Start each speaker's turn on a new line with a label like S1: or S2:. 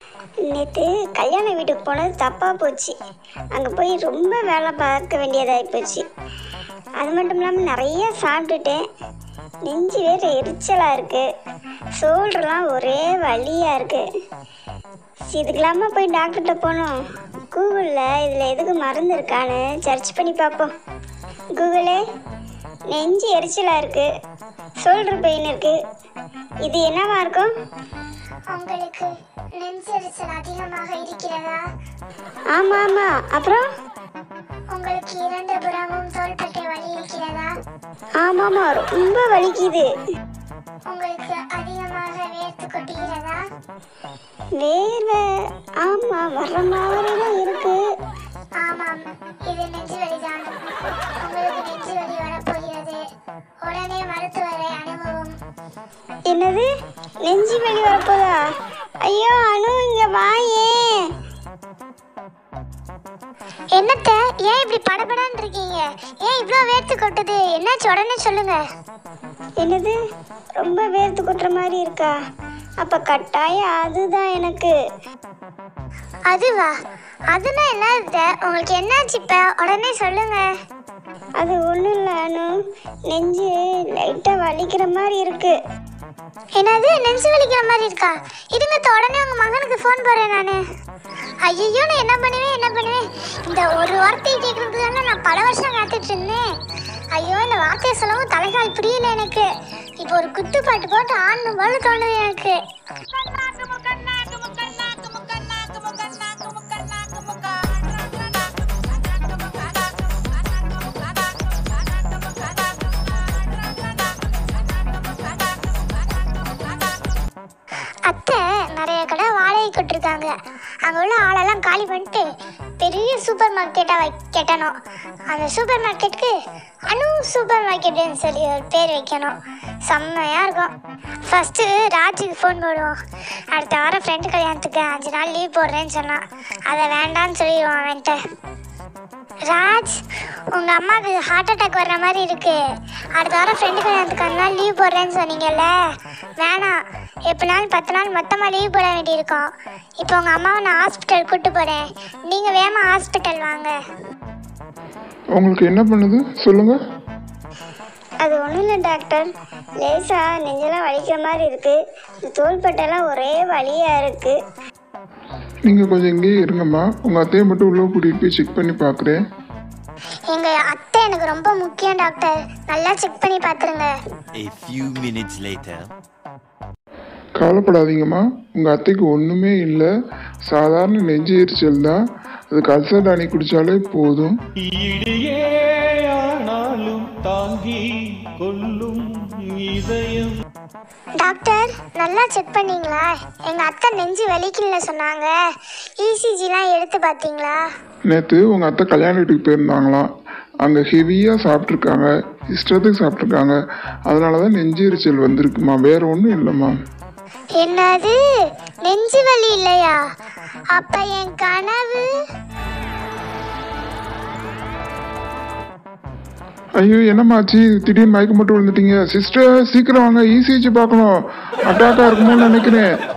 S1: நேற்று கல்யாண வீட்டுக்கு போனது தப்பாக போச்சு அங்கே போய் ரொம்ப வேலை பார்க்க வேண்டியதாகி போச்சு அது மட்டும் இல்லாமல் நிறைய சாப்பிட்டுட்டேன் நெஞ்சு வேறு எரிச்சலாக இருக்குது சோல்டர்லாம் ஒரே வலியாக இருக்குது இதுக்கெல்லாமா போய் டாக்டர்கிட்ட போனோம் கூகுளில் இதில் எதுக்கு மருந்து இருக்கான்னு சர்ச் பண்ணி பார்ப்போம் கூகுளே நெஞ்சு எரிச்சலாக இருக்குது சோல்டர் பெயின் இருக்குது இது என்னவா இருக்கும்
S2: உங்களுக்கு நெஞ்செரிச்சல் அதிகமாக இருக்கிறதா
S1: ஆமாம் ஆமாம் அப்புறம்
S2: உங்களுக்கு இரண்டு புறமும் தோள்பட்டை வலி இருக்கிறதா
S1: ஆமாம்மா ரொம்ப வலிக்குது
S2: உங்களுக்கு அதிகமாக வேர்த்து கொட்டுகிறதா
S1: வேர்வை ஆமாம் வர்ற மாதிரி தான் இருக்குது
S2: ஆமாம் இது நெஞ்சு வலிதான் உங்களுக்கு நெஞ்சு வலி வரப்போகிறது உடனே மருத்துவரை அணுகவும்
S1: என்னது நெஞ்சு வலி வரப்போதா ஐயோ அனு இங்கே வாயே
S2: என்னத்த ஏன் இப்படி படபடன்னு இருக்கீங்க ஏன் இவ்வளோ வேர்த்து கொட்டுது என்னாச்சு உடனே சொல்லுங்க
S1: என்னது ரொம்ப வேர்த்து கொட்டுற மாதிரி இருக்கா அப்போ கட்டாயம் அதுதான் எனக்கு
S2: அதுவா அதுனா என்னது உங்களுக்கு என்னாச்சு இப்போ உடனே சொல்லுங்க
S1: அது ஒன்றும் இல்லை அனு நெஞ்சு லைட்டாக வலிக்கிற மாதிரி இருக்கு
S2: என்னது நெஞ்சு வலிக்கிற மாதிரி இருக்கா இருங்க அத்தை, உடனே உங்க மகனுக்கு ஃபோன் போடுறேன் நான் ஐயோ நான் என்ன பண்ணுவேன் என்ன பண்ணுவேன் இந்த ஒரு வார்த்தையை கேட்கறதுக்கு தானே நான் பல வருஷம் காத்துட்டு இருந்தேன் ஐயோ இந்த வார்த்தையை சொல்லவும் தலைகால் புரியல எனக்கு இப்போ ஒரு குத்து பாட்டு போட்டு ஆடணும் போல தோணுது எனக்கு அத்தை நிறைய கடை வாடகை கொட்டிருக்காங்க அங்கே உள்ள ஆளெல்லாம் காலி பண்ணிட்டு பெரிய சூப்பர் மார்க்கெட்டாக வை கட்டணும் அந்த சூப்பர் மார்க்கெட்டுக்கு அனு சூப்பர் மார்க்கெட்டுன்னு சொல்லி ஒரு பேர் வைக்கணும் செம்மையாக இருக்கும் ஃபஸ்ட்டு ராஜுக்கு ஃபோன் போடுவோம் அடுத்த வாரம் ஃப்ரெண்டு கல்யாணத்துக்கு அஞ்சு நாள் லீவ் போடுறேன்னு சொன்னான் அதை வேண்டான்னு சொல்லிடுவோம் அவன்கிட்ட ராஜ் உங்க அம்மாவுக்கு ஹார்ட் அட்டாக் வர்ற மாதிரி இருக்கு அடுத்த வாரம் ஃப்ரெண்டு கல்யாணத்துக்கு அஞ்சு நாள் லீவ் போடுறேன்னு சொன்னீங்கல்ல வேணாம் எப்படினாலும் பத்து நாள் மொத்தமாக லீவ் போட வேண்டியிருக்கும் இப்போ உங்கள் அம்மாவை நான் ஹாஸ்பிட்டல் கூட்டு போகிறேன் நீங்கள் வேகமா ஹாஸ்பிட்டல் வாங்க
S3: உங்களுக்கு என்ன பண்ணுது சொல்லுங்க
S1: அது ஒன்றும் இல்லை டாக்டர் லேசாக நெஞ்செல்லாம் வலிக்கிற மாதிரி இருக்கு இந்த தோள்பட்டெல்லாம் ஒரே வலியாக இருக்கு
S3: நீங்கள் கொஞ்சம் இங்கேயே இருங்கம்மா உங்கள் அத்தையை மட்டும் உள்ளே கூட்டிகிட்டு போய் செக் பண்ணி பார்க்குறேன்
S2: எங்கள் அத்தை எனக்கு ரொம்ப முக்கியம் டாக்டர் நல்லா செக் பண்ணி பார்த்துருங்க
S4: A few minutes later.
S3: கவலைப்படாதீங்கம்மா உங்கள் அத்தைக்கு ஒன்றுமே இல்லை சாதாரண நெஞ்சு எரிச்சல் தான் அதுக்கு அல்சர் டானி குடித்தாலே போதும்
S5: இடியே ஆனாலும் தாங்கி கொள்ளும் இதயம்
S2: டாக்டர் நல்லா செக் பண்ணீங்களா எங்கள் அத்தை நெஞ்சு வலிக்கல சொன்னாங்க இசிஜிலாம் எடுத்து பார்த்தீங்களா
S3: நேற்று உங்கள் அத்தை கல்யாண வீட்டுக்கு போயிருந்தாங்களாம் அங்கே ஹெவியாக சாப்பிட்ருக்காங்க இஷ்டத்துக்கு சாப்பிட்ருக்காங்க அதனால தான் நெஞ்சு எரிச்சல் வந்திருக்குமா வேற ஒன்றும் இல்லைம்மா
S2: என்னது நெஞ்சு வலி இல்லையா அப்ப என் கனவு
S3: ஐயோ என்னம்மாச்சு திடீர்னு மயக்கம் மட்டும் விழுந்துட்டீங்க சிஸ்டர் சீக்கிரம் வாங்க இசிஜி பார்க்கணும் அட்டாக்காக இருக்குமோன்னு நினைக்கிறேன்